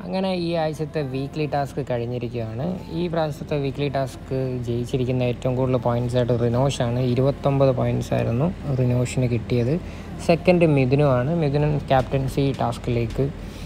അങ്ങനെ ഈ ആഴ്ചത്തെ വീക്ക്ലി ടാസ്ക് കഴിഞ്ഞിരിക്കുകയാണ് ഈ പ്രാവശ്യത്തെ വീക്ക്ലി ടാസ്ക് ജയിച്ചിരിക്കുന്ന ഏറ്റവും കൂടുതൽ പോയിൻറ്റ്സ് ആയിട്ട് റിനോഷാണ് ഇരുപത്തൊമ്പത് പോയിൻറ്റ്സ് ആയിരുന്നു റിനോഷിന് കിട്ടിയത് സെക്കൻഡ് മിഥുനുമാണ് മിഥുനൻ ക്യാപ്റ്റൻസി ടാസ്കിലേക്ക്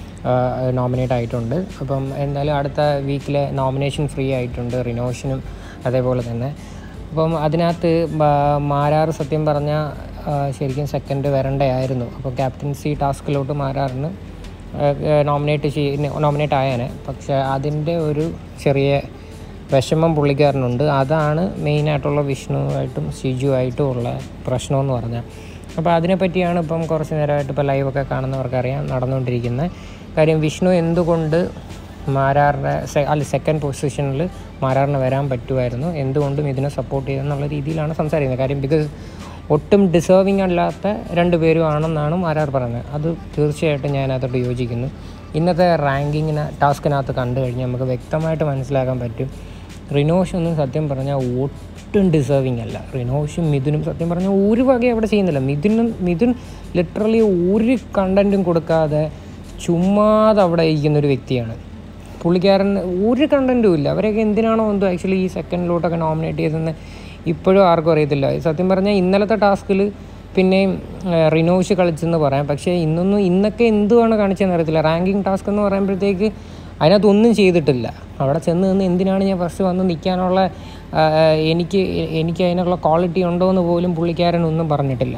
നോമിനേറ്റ് ആയിട്ടുണ്ട് അപ്പം എന്തായാലും അടുത്ത വീക്കിലെ നോമിനേഷൻ ഫ്രീ ആയിട്ടുണ്ട് റിനോഷിനും അതേപോലെ തന്നെ അപ്പം അതിനകത്ത് ബ- മാരാറ് സത്യം പറഞ്ഞാൽ ശരിക്കും സെക്കൻഡ് വരണ്ടായിരുന്നു അപ്പോൾ ക്യാപ്റ്റൻസി ടാസ്കിലോട്ട് മാരാറിന് നോമിനേറ്റ് ചെയ്യ നോമിനേറ്റ് ആയേനെ പക്ഷേ അതിൻ്റെ ഒരു ചെറിയ വിഷമം പുള്ളിക്കാരനുണ്ട് അതാണ് മെയിനായിട്ടുള്ള വിഷ്ണുവായിട്ടും ഷിജുവായിട്ടും ഉള്ള പ്രശ്നമെന്ന് പറഞ്ഞാൽ അപ്പോൾ അതിനെപ്പറ്റിയാണ് ഇപ്പം കുറച്ച് നേരമായിട്ട് ഇപ്പോൾ ലൈവൊക്കെ കാണുന്നവർക്കറിയാം നടന്നുകൊണ്ടിരിക്കുന്നത് കാര്യം വിഷ്ണു എന്തുകൊണ്ട് മാരാറിനെ സെ- അല്ല സെക്കൻഡ് പൊസിഷനിൽ മാരാറിന് വരാൻ പറ്റുമായിരുന്നു എന്തുകൊണ്ടും ഇതിനെ സപ്പോർട്ട് ചെയ്തെന്നുള്ള രീതിയിലാണ് സംസാരിക്കുന്നത് കാര്യം ബിക്കോസ് ഒട്ടും ഡിസേർവിങ് അല്ലാത്ത രണ്ട് പേരും ആണെന്നാണ് മാരാർ പറയുന്നത് അത് തീർച്ചയായിട്ടും ഞാൻ അതോട് യോജിക്കുന്നു ഇന്നത്തെ റാങ്കിങ്ങിന് ടാസ്കിനകത്ത് കണ്ടു കഴിഞ്ഞാൽ നമുക്ക് വ്യക്തമായിട്ട് മനസ്സിലാക്കാൻ പറ്റും റിനോഷ് ഒന്നും സത്യം പറഞ്ഞാൽ ഒട്ടും ഡിസേർവിങ് അല്ല റിനോഷും മിഥുനും സത്യം പറഞ്ഞാൽ ഒരു വകയും അവിടെ ചെയ്യുന്നില്ല മിഥുനും മിഥുൻ ലിറ്ററലി ഒരു കണ്ടൻറ്റും കൊടുക്കാതെ ചുമ്മാതെ അവിടെ ഇരിക്കുന്ന ഒരു വ്യക്തിയാണ് പുള്ളിക്കാരൻ ഒരു കണ്ടൻറ്റും ഇല്ല അവരൊക്കെ എന്തിനാണോ എന്തോ ആക്ച്വലി ഈ സെക്കൻഡിലോട്ടൊക്കെ നോമിനേറ്റ് ചെയ്തെന്ന് ഇപ്പോഴും ആർക്കും അറിയത്തില്ല സത്യം പറഞ്ഞാൽ ഇന്നലത്തെ ടാസ്കിൽ പിന്നെയും ഏഹ്, റിനോഷ് കളിച്ചെന്ന് പറയാം പക്ഷേ ഇന്നൊന്നും ഇന്നൊക്കെ എന്തുവാണ് കാണിച്ചതെന്ന് അറിയത്തില്ല റാങ്കിങ് ടാസ്ക് എന്ന് പറയുമ്പോഴത്തേക്ക് അതിനകത്ത് ഒന്നും ചെയ്തിട്ടില്ല അവിടെ ചെന്ന് നിന്ന് എന്തിനാണ് ഞാൻ ഫസ്റ്റ് വന്ന് നിൽക്കാനുള്ള ആ, എനിക്ക് എനിക്ക് അതിനുള്ള ക്വാളിറ്റി ഉണ്ടോ എന്ന് പോലും പുള്ളിക്കാരൻ ഒന്നും പറഞ്ഞിട്ടില്ല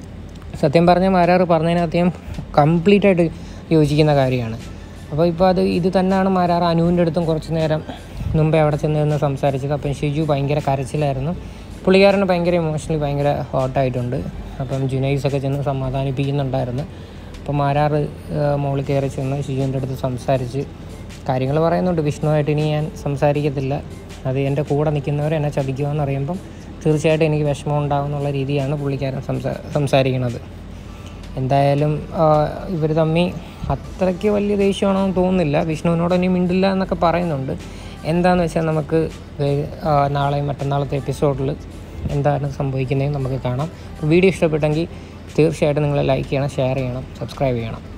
സത്യം പറഞ്ഞാൽ മാരാറ് പറഞ്ഞതിനകത്ത് ഞാൻ കംപ്ലീറ്റ് ആയിട്ട് യോജിക്കുന്ന കാര്യമാണ് അപ്പോൾ ഇപ്പോൾ അത് ഇത് തന്നെയാണ് മാരാറ് അനുവിൻ്റെ അടുത്തും കുറച്ച് നേരം മുമ്പേ അവിടെ ചെന്ന് നിന്ന് സംസാരിച്ചത് അപ്പം ഷിജു ഭയങ്കര കരച്ചിലായിരുന്നു പുള്ളിക്കാരന് ഭയങ്കര ഇമോഷണലി ഭയങ്കര ഹോട്ടായിട്ടുണ്ട് അപ്പം ജുനൈസൊക്കെ ചെന്ന് സമാധാനിപ്പിക്കുന്നുണ്ടായിരുന്നു അപ്പം മാരാറ് മോളിൽ കയറി ചെന്ന് ഷിജുവിൻ്റെ അടുത്ത് സംസാരിച്ച് കാര്യങ്ങൾ പറയുന്നുണ്ട് വിഷ്ണുവായിട്ട് ഇനി ഞാൻ സംസാരിക്കത്തില്ല അത് എൻ്റെ കൂടെ നിൽക്കുന്നവർ എന്നെ ചതിക്കുമെന്ന് അറിയുമ്പം തീർച്ചയായിട്ടും എനിക്ക് വിഷമം ഉണ്ടാകും എന്നുള്ള രീതിയാണ് പുള്ളിക്കാരൻ സംസാ സംസാരിക്കുന്നത് എന്തായാലും ഇവർ തമ്മി അത്രയ്ക്ക് വലിയ ദേഷ്യമാണെന്ന് തോന്നുന്നില്ല വിഷ്ണുവിനോട് ഇനി മിണ്ടില്ല എന്നൊക്കെ പറയുന്നുണ്ട് എന്താണെന്ന് വെച്ചാൽ നമുക്ക് വേ- ആ, നാളെയും മറ്റന്നാളത്തെ എപ്പിസോഡിൽ എന്താണ് സംഭവിക്കുന്നതെന്ന് നമുക്ക് കാണാം വീഡിയോ ഇഷ്ടപ്പെട്ടെങ്കിൽ തീർച്ചയായിട്ടും നിങ്ങൾ ലൈക്ക് ചെയ്യണം ഷെയർ ചെയ്യണം സബ്സ്ക്രൈബ് ചെയ്യണം